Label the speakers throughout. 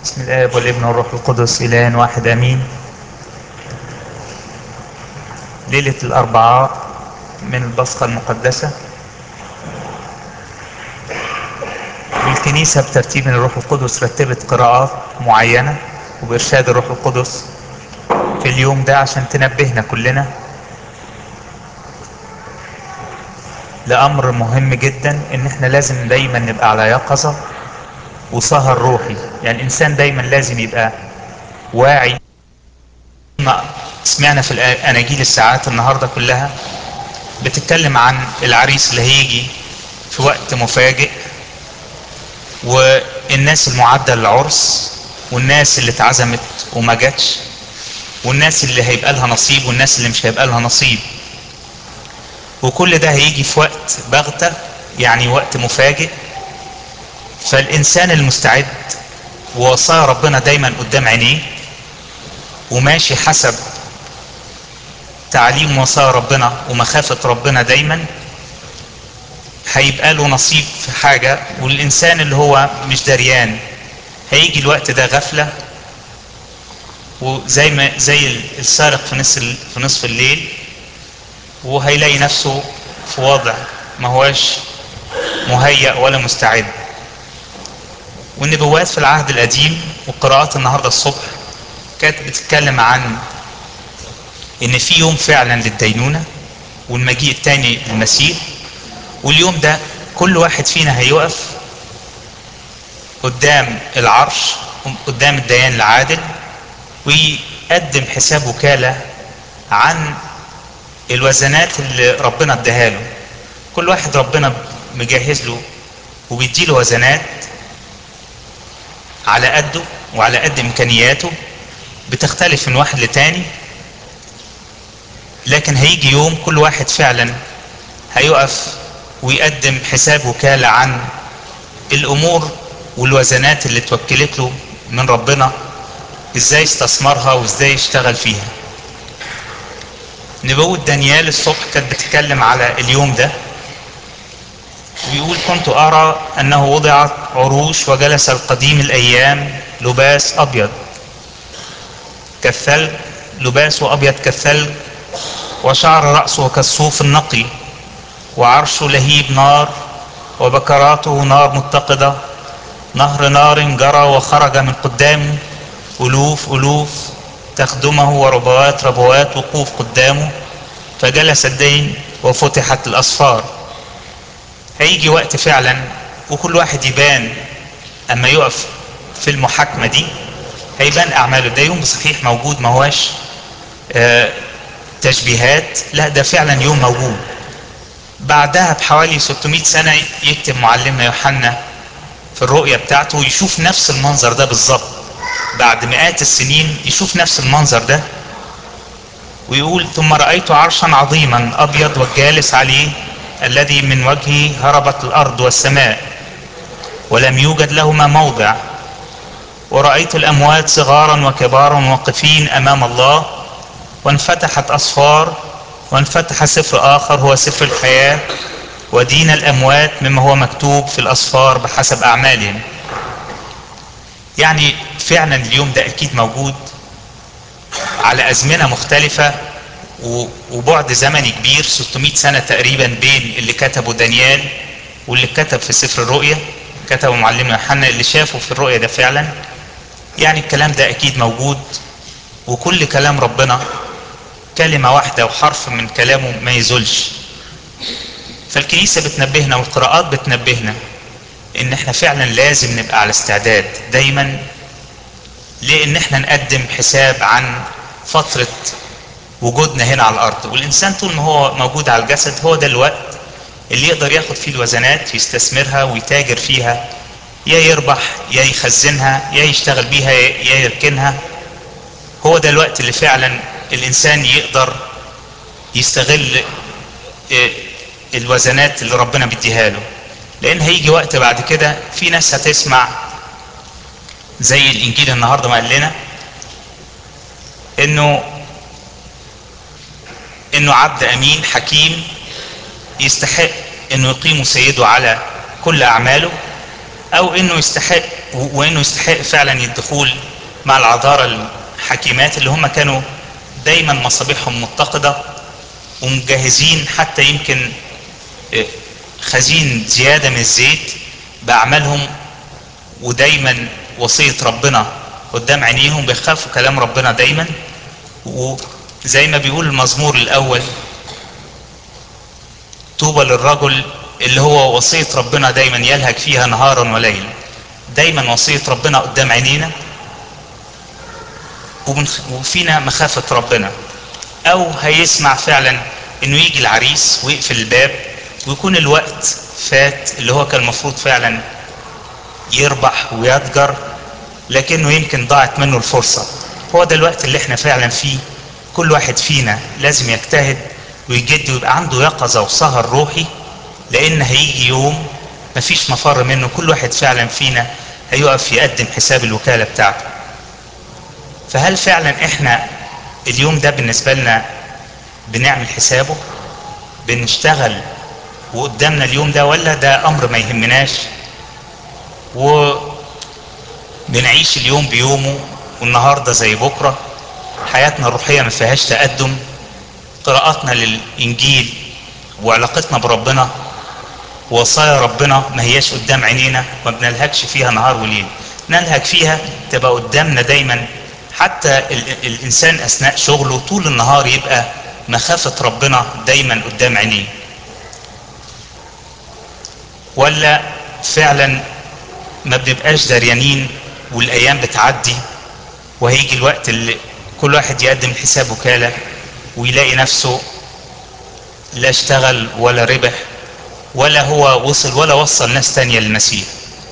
Speaker 1: بسم الآب والابن والروح القدس إله واحد أمين ليلة الأربعاء من البصخة المقدسة والكنيسة بترتيب من الروح القدس رتبت قراءات معينة وبإرشاد الروح القدس في اليوم ده عشان تنبهنا كلنا لأمر مهم جدا إن احنا لازم دايما نبقى على يقظة وسهر روحي يعني الإنسان دايما لازم يبقى واعي ما سمعنا في الأناجيل الساعات النهاردة كلها بتتكلم عن العريس اللي هيجي في وقت مفاجئ والناس المعدة للعرس والناس اللي اتعزمت وما جاتش والناس اللي هيبقى لها نصيب والناس اللي مش هيبقى لها نصيب وكل ده هيجي في وقت بغتة يعني وقت مفاجئ فالإنسان المستعد ووصايا ربنا دايما قدام عينيه وماشي حسب تعليم وصايا ربنا ومخافة ربنا دايما هيبقى له نصيب في حاجة والإنسان اللي هو مش دريان هيجي الوقت ده غفلة وزي ما زي السارق في نصف في نصف الليل وهيلاقي نفسه في وضع ما هواش مهيأ ولا مستعد والنبوات في العهد القديم وقراءات النهارده الصبح كانت بتتكلم عن ان في يوم فعلا للدينونه والمجيء الثاني للمسيح واليوم ده كل واحد فينا هيقف قدام العرش قدام الديان العادل ويقدم حساب وكاله عن الوزنات اللي ربنا اداها له كل واحد ربنا مجهز له وبيديله وزنات على قده وعلى قد امكانياته بتختلف من واحد لتاني لكن هيجي يوم كل واحد فعلا هيقف ويقدم حساب وكالة عن الامور والوزنات اللي توكلت له من ربنا ازاي استثمرها وازاي يشتغل فيها نبوة دانيال الصبح كانت بتتكلم على اليوم ده ويقول كنت أرى أنه وضعت عروش وجلس القديم الأيام لباس أبيض كالثلج لباسه أبيض كالثلج وشعر رأسه كالصوف النقي وعرشه لهيب نار وبكراته نار متقدة نهر نار جرى وخرج من قدامه ألوف ألوف تخدمه وربوات ربوات وقوف قدامه فجلس الدين وفتحت الأصفار هيجي وقت فعلا وكل واحد يبان اما يقف في المحاكمة دي هيبان اعماله ده يوم بصحيح موجود ما هواش آه تشبيهات لا ده فعلا يوم موجود بعدها بحوالي 600 سنة يكتب معلمنا يوحنا في الرؤية بتاعته ويشوف نفس المنظر ده بالظبط بعد مئات السنين يشوف نفس المنظر ده ويقول ثم رأيت عرشا عظيما أبيض والجالس عليه الذي من وجهه هربت الارض والسماء ولم يوجد لهما موضع ورايت الاموات صغارا وكبارا واقفين امام الله وانفتحت اصفار وانفتح سفر اخر هو سفر الحياه ودين الاموات مما هو مكتوب في الاصفار بحسب اعمالهم يعني فعلا اليوم ده اكيد موجود على ازمنه مختلفه وبعد زمني كبير 600 سنة تقريبا بين اللي كتبه دانيال واللي كتب في سفر الرؤيا كتبه معلمنا يوحنا اللي شافه في الرؤيا ده فعلا يعني الكلام ده اكيد موجود وكل كلام ربنا كلمة واحدة وحرف من كلامه ما يزولش فالكنيسة بتنبهنا والقراءات بتنبهنا ان احنا فعلا لازم نبقى على استعداد دايما لان احنا نقدم حساب عن فترة وجودنا هنا على الارض والانسان طول ما هو موجود على الجسد هو ده الوقت اللي يقدر ياخد فيه الوزنات يستثمرها ويتاجر فيها يا يربح يا يخزنها يا يشتغل بيها يا يركنها هو ده الوقت اللي فعلا الانسان يقدر يستغل الوزنات اللي ربنا بيديها له لان هيجي وقت بعد كده في ناس هتسمع زي الانجيل النهارده ما قال لنا انه انه عبد امين حكيم يستحق انه يقيم سيده على كل اعماله او انه يستحق وانه يستحق فعلا الدخول مع العذارى الحكيمات اللي هم كانوا دايما مصابيحهم متقده ومجهزين حتى يمكن خزين زياده من الزيت باعمالهم ودايما وصيه ربنا قدام عينيهم بيخافوا كلام ربنا دايما وزي ما بيقول المزمور الاول طوبى للرجل اللي هو وصيه ربنا دايما يلهج فيها نهارا وليلا دايما وصيه ربنا قدام عينينا وفينا مخافه ربنا او هيسمع فعلا انه يجي العريس ويقفل الباب ويكون الوقت فات اللي هو كان المفروض فعلا يربح ويتجر لكنه يمكن ضاعت منه الفرصة هو ده الوقت اللي احنا فعلا فيه كل واحد فينا لازم يجتهد ويجد ويبقى عنده يقظة وسهر روحي لان هيجي يوم مفيش مفر منه كل واحد فعلا فينا هيقف يقدم حساب الوكالة بتاعته فهل فعلا احنا اليوم ده بالنسبة لنا بنعمل حسابه بنشتغل وقدامنا اليوم ده ولا ده امر ما يهمناش وبنعيش اليوم بيومه والنهارده زي بكره حياتنا الروحيه ما فيهاش تقدم قراءاتنا للانجيل وعلاقتنا بربنا ووصايا ربنا ما هياش قدام عينينا ما بنلهجش فيها نهار وليل نلهج فيها تبقى قدامنا دايما حتى ال الانسان اثناء شغله طول النهار يبقى مخافه ربنا دايما قدام عينيه ولا فعلا ما بنبقاش دريانين والايام بتعدي وهيجي الوقت اللي كل واحد يقدم حساب وكاله ويلاقي نفسه لا اشتغل ولا ربح ولا هو وصل ولا وصل ناس تانية للمسيح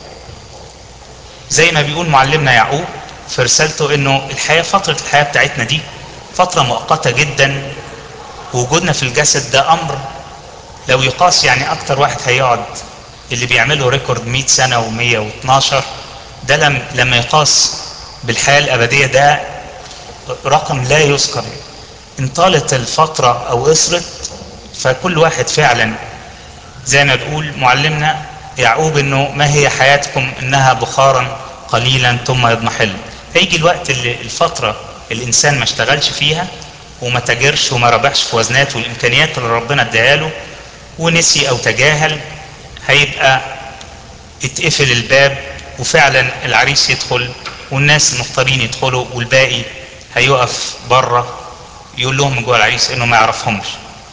Speaker 1: زي ما بيقول معلمنا يعقوب في رسالته انه الحياة فترة الحياة بتاعتنا دي فترة مؤقتة جدا وجودنا في الجسد ده امر لو يقاس يعني اكتر واحد هيقعد اللي بيعملوا ريكورد 100 سنة و112 ده لم لما يقاس بالحياة الأبدية ده رقم لا يذكر إن طالت الفترة أو قصرت فكل واحد فعلا زي ما بيقول معلمنا يعقوب إنه ما هي حياتكم إنها بخارا قليلا ثم يضمحل هيجي الوقت اللي الفترة الإنسان ما اشتغلش فيها وما تاجرش وما ربحش في وزنات والإمكانيات اللي ربنا اداها له ونسي أو تجاهل هيبقى اتقفل الباب وفعلا العريس يدخل والناس المختارين يدخلوا والباقي هيقف بره يقول لهم من جوه العريس انه ما يعرفهمش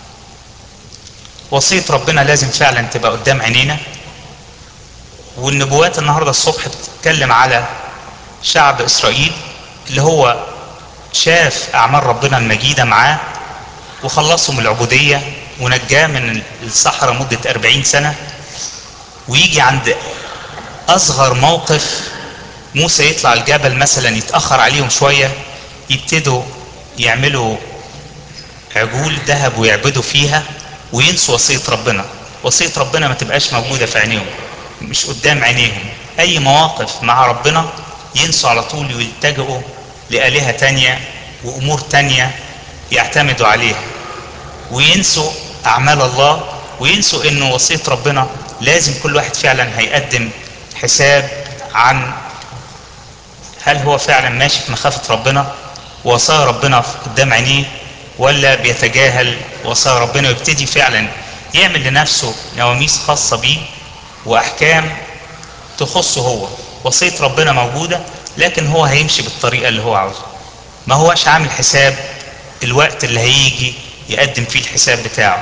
Speaker 1: وصية ربنا لازم فعلا تبقى قدام عينينا والنبوات النهارده الصبح بتتكلم على شعب اسرائيل اللي هو شاف اعمال ربنا المجيده معاه وخلصوا من العبوديه ونجاه من الصحراء مده 40 سنه ويجي عند اصغر موقف موسى يطلع الجبل مثلا يتاخر عليهم شويه يبتدوا يعملوا عجول ذهب ويعبدوا فيها وينسوا وصيه ربنا وصيه ربنا ما تبقاش موجوده في عينيهم مش قدام عينيهم اي مواقف مع ربنا ينسوا على طول ويلتجئوا لآلهة تانية وأمور تانية يعتمدوا عليها وينسوا أعمال الله وينسوا إنه وصية ربنا لازم كل واحد فعلا هيقدم حساب عن هل هو فعلا ماشي في مخافة ربنا وصايا ربنا قدام عينيه ولا بيتجاهل وصايا ربنا ويبتدي فعلا يعمل لنفسه نواميس خاصة بيه وأحكام تخصه هو وصية ربنا موجودة لكن هو هيمشي بالطريقة اللي هو عاوزها ما هوش عامل حساب الوقت اللي هيجي يقدم فيه الحساب بتاعه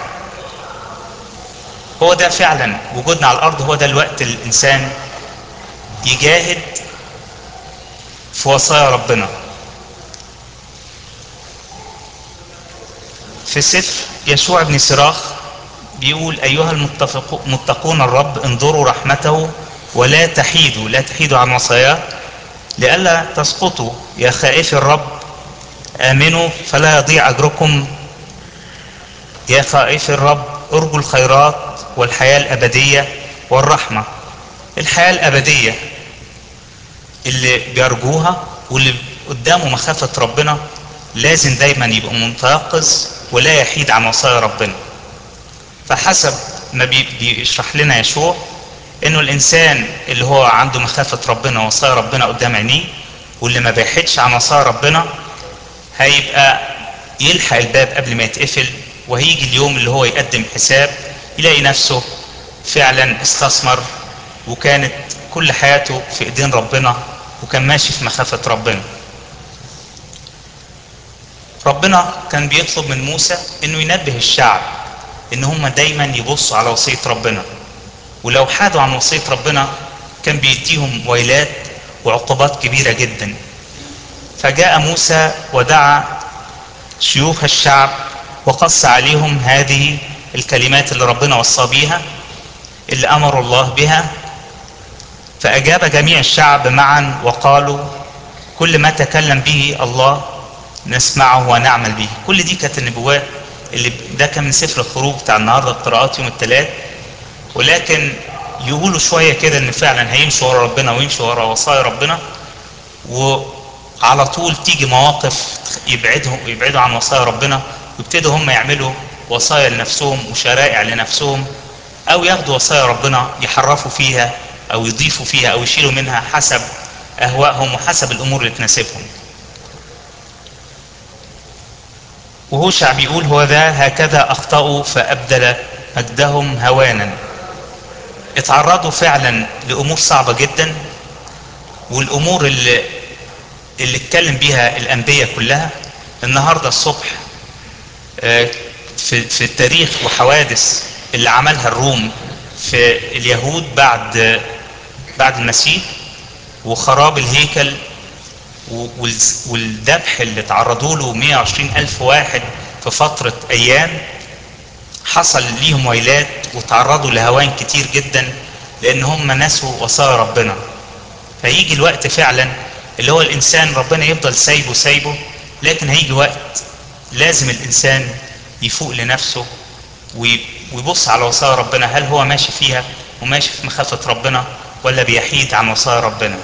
Speaker 1: هو ده فعلا وجودنا على الارض هو ده الوقت اللي الانسان يجاهد في وصايا ربنا في سفر يشوع بن سراخ بيقول ايها المتقون الرب انظروا رحمته ولا تحيدوا لا تحيدوا عن وصاياه لئلا تسقطوا يا خائفي الرب امنوا فلا يضيع اجركم يا خائفي الرب ارجوا الخيرات والحياه الابديه والرحمه الحياه الابديه اللي بيرجوها واللي قدامه مخافه ربنا لازم دايما يبقى متيقظ ولا يحيد عن وصايا ربنا فحسب ما بيشرح لنا يشوع انه الانسان اللي هو عنده مخافة ربنا ووصايا ربنا قدام عينيه واللي ما بيحدش عن وصايا ربنا هيبقى يلحق الباب قبل ما يتقفل وهيجي اليوم اللي هو يقدم حساب يلاقي نفسه فعلا استثمر وكانت كل حياته في ايدين ربنا وكان ماشي في مخافة ربنا ربنا كان بيطلب من موسى انه ينبه الشعب ان هم دايما يبصوا على وصية ربنا ولو حادوا عن وصية ربنا كان بيديهم ويلات وعقوبات كبيرة جدا فجاء موسى ودعا شيوخ الشعب وقص عليهم هذه الكلمات اللي ربنا وصى بيها اللي امر الله بها فاجاب جميع الشعب معا وقالوا كل ما تكلم به الله نسمعه ونعمل به كل دي كانت النبوات اللي ده كان من سفر الخروج بتاع النهارده قراءات يوم الثلاث ولكن يقولوا شويه كده ان فعلا هيمشوا ورا ربنا ويمشوا ورا وصايا ربنا وعلى طول تيجي مواقف يبعدهم يبعدوا عن وصايا ربنا ويبتدوا هم يعملوا وصايا لنفسهم وشرائع لنفسهم او ياخدوا وصايا ربنا يحرفوا فيها او يضيفوا فيها او يشيلوا منها حسب اهوائهم وحسب الامور اللي تناسبهم وهوشع بيقول هو ذا هكذا اخطأوا فابدل مجدهم هوانا اتعرضوا فعلا لامور صعبه جدا والامور اللي اللي اتكلم بيها الانبياء كلها النهارده الصبح في في التاريخ وحوادث اللي عملها الروم في اليهود بعد بعد المسيح وخراب الهيكل والذبح اللي تعرضوا له 120 ألف واحد في فترة أيام حصل ليهم ويلات وتعرضوا لهوان كتير جدا لأن هم نسوا وصايا ربنا فيجي الوقت فعلا اللي هو الإنسان ربنا يفضل سايبه سايبه لكن هيجي وقت لازم الإنسان يفوق لنفسه ويبص على وصايا ربنا هل هو ماشي فيها وماشي في مخافة ربنا ولا بيحيد عن وصايا ربنا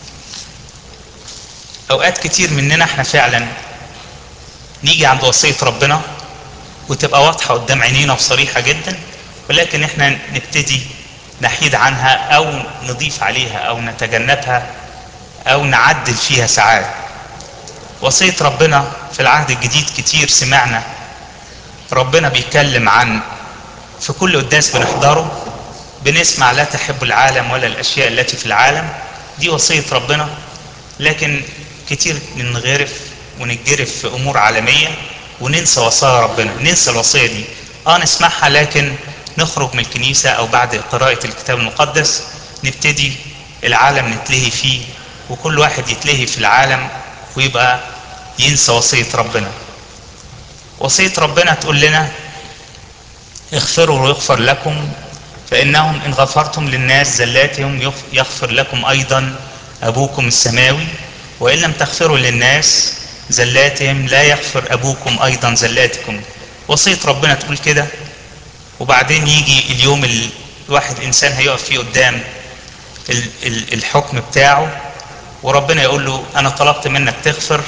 Speaker 1: اوقات كتير مننا احنا فعلا نيجي عند وصية ربنا وتبقى واضحة قدام عينينا وصريحة جدا ولكن احنا نبتدي نحيد عنها او نضيف عليها او نتجنبها او نعدل فيها ساعات وصية ربنا في العهد الجديد كتير سمعنا ربنا بيتكلم عن في كل قداس بنحضره بنسمع لا تحب العالم ولا الاشياء التي في العالم دي وصية ربنا لكن كتير ننغرف ونتجرف في امور عالميه وننسى وصايا ربنا ننسى الوصيه دي اه نسمعها لكن نخرج من الكنيسه او بعد قراءه الكتاب المقدس نبتدي العالم نتلهي فيه وكل واحد يتلهي في العالم ويبقى ينسى وصيه ربنا وصيه ربنا تقول لنا اغفروا ويغفر لكم فانهم ان غفرتم للناس زلاتهم يغفر لكم ايضا ابوكم السماوي وان لم تغفروا للناس زلاتهم لا يغفر ابوكم ايضا زلاتكم وصيه ربنا تقول كده وبعدين يجي اليوم اللي الواحد انسان هيقف فيه قدام الحكم بتاعه وربنا يقول له انا طلبت منك تغفر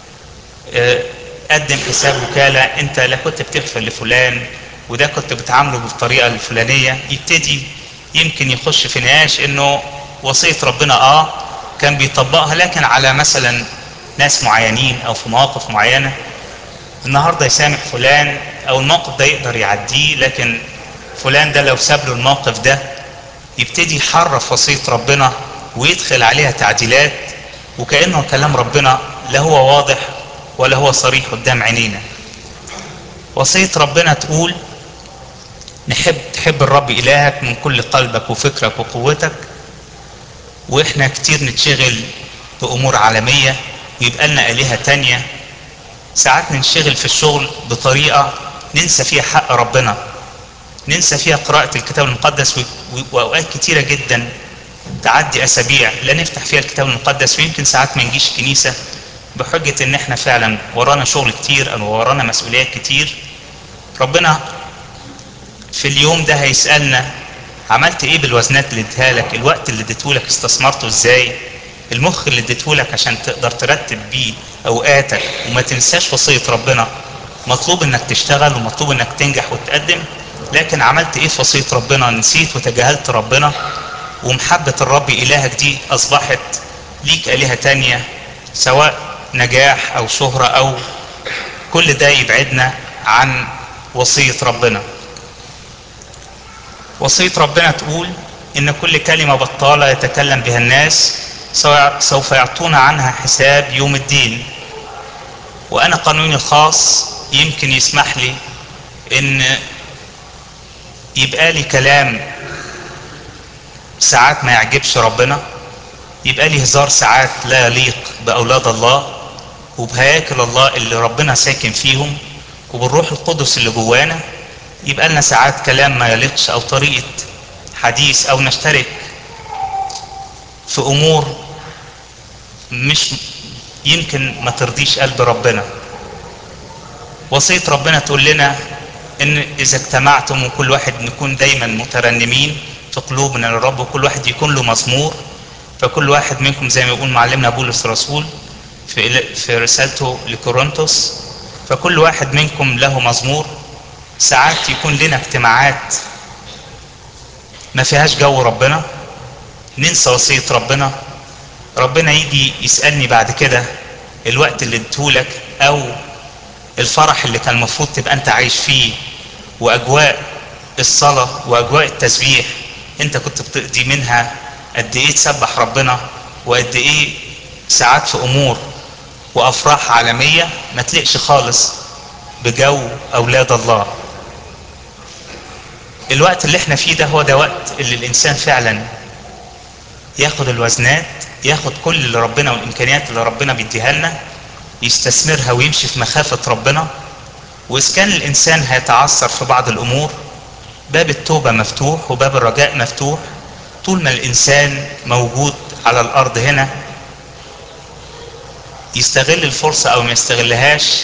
Speaker 1: قدم حساب وكاله انت لا كنت بتغفر لفلان وده كنت بتعامله بالطريقه الفلانيه يبتدي يمكن يخش في نقاش انه وصيه ربنا اه كان بيطبقها لكن على مثلا ناس معينين او في مواقف معينه النهارده يسامح فلان او الموقف ده يقدر يعديه لكن فلان ده لو ساب له الموقف ده يبتدي يحرف وصيه ربنا ويدخل عليها تعديلات وكانه كلام ربنا لا هو واضح ولا هو صريح قدام عينينا وصيه ربنا تقول نحب تحب الرب الهك من كل قلبك وفكرك وقوتك واحنا كتير نتشغل بامور عالميه ويبقى لنا الهه تانية ساعات ننشغل في الشغل بطريقه ننسى فيها حق ربنا ننسى فيها قراءه الكتاب المقدس واوقات كتيره جدا تعدي اسابيع لا نفتح فيها الكتاب المقدس ويمكن ساعات ما نجيش كنيسه بحجه ان احنا فعلا ورانا شغل كتير او ورانا مسؤوليات كتير ربنا في اليوم ده هيسالنا عملت ايه بالوزنات اللي اديتها لك الوقت اللي اديته لك استثمرته ازاي المخ اللي اديته لك عشان تقدر ترتب بيه اوقاتك وما تنساش وصيه ربنا مطلوب انك تشتغل ومطلوب انك تنجح وتقدم لكن عملت ايه في وصيه ربنا نسيت وتجاهلت ربنا ومحبة الرب إلهك دي أصبحت ليك آلهة تانية سواء نجاح أو شهرة أو كل ده يبعدنا عن وصية ربنا وصية ربنا تقول إن كل كلمة بطالة يتكلم بها الناس سوف يعطون عنها حساب يوم الدين وأنا قانوني الخاص يمكن يسمح لي إن يبقى لي كلام ساعات ما يعجبش ربنا يبقى لي هزار ساعات لا يليق بأولاد الله وبهياكل الله اللي ربنا ساكن فيهم وبالروح القدس اللي جوانا يبقى لنا ساعات كلام ما يليقش او طريقة حديث او نشترك في امور مش يمكن ما ترضيش قلب ربنا وصية ربنا تقول لنا ان اذا اجتمعتم وكل واحد نكون دايما مترنمين في قلوبنا للرب وكل واحد يكون له مزمور فكل واحد منكم زي ما يقول معلمنا بولس الرسول في في رسالته لكورنثوس فكل واحد منكم له مزمور ساعات يكون لنا اجتماعات ما فيهاش جو ربنا ننسى وصية ربنا ربنا يجي يسألني بعد كده الوقت اللي اديتهولك او الفرح اللي كان المفروض تبقى انت عايش فيه واجواء الصلاة واجواء التسبيح انت كنت بتقضي منها قد ايه تسبح ربنا وقد ايه ساعات في امور وافراح عالمية ما تلقش خالص بجو اولاد الله الوقت اللي احنا فيه ده هو ده وقت اللي الانسان فعلا ياخد الوزنات ياخد كل اللي ربنا والامكانيات اللي ربنا بيديها لنا يستثمرها ويمشي في مخافة ربنا واذا كان الانسان هيتعثر في بعض الامور باب التوبة مفتوح وباب الرجاء مفتوح طول ما الانسان موجود على الارض هنا يستغل الفرصة او ما يستغلهاش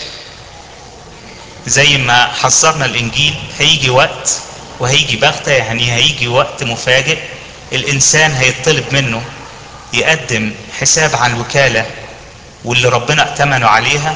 Speaker 1: زي ما حذرنا الانجيل هيجي وقت وهيجي بغتة يعني هيجي وقت مفاجئ الانسان هيطلب منه يقدم حساب عن الوكالة واللي ربنا ائتمنه عليها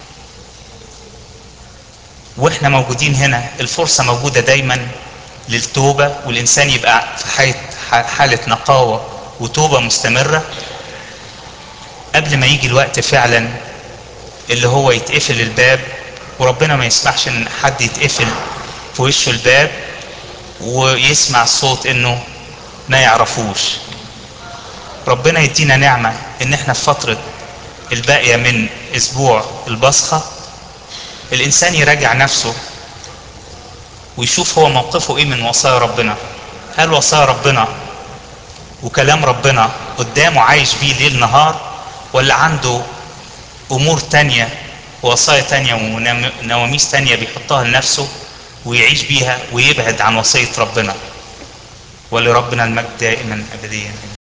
Speaker 1: واحنا موجودين هنا الفرصة موجودة دايما للتوبة والانسان يبقى في حالة نقاوة وتوبة مستمرة قبل ما يجي الوقت فعلا اللي هو يتقفل الباب وربنا ما يسمحش ان حد يتقفل في وشه الباب ويسمع صوت انه ما يعرفوش ربنا يدينا نعمة ان احنا في فترة الباقية من اسبوع البصخة الانسان يراجع نفسه ويشوف هو موقفه ايه من وصايا ربنا هل وصايا ربنا وكلام ربنا قدامه عايش بيه ليل نهار ولا عنده امور تانية وصايا تانية ونواميس تانية بيحطها لنفسه ويعيش بيها ويبعد عن وصية ربنا ولربنا المجد دائما ابديا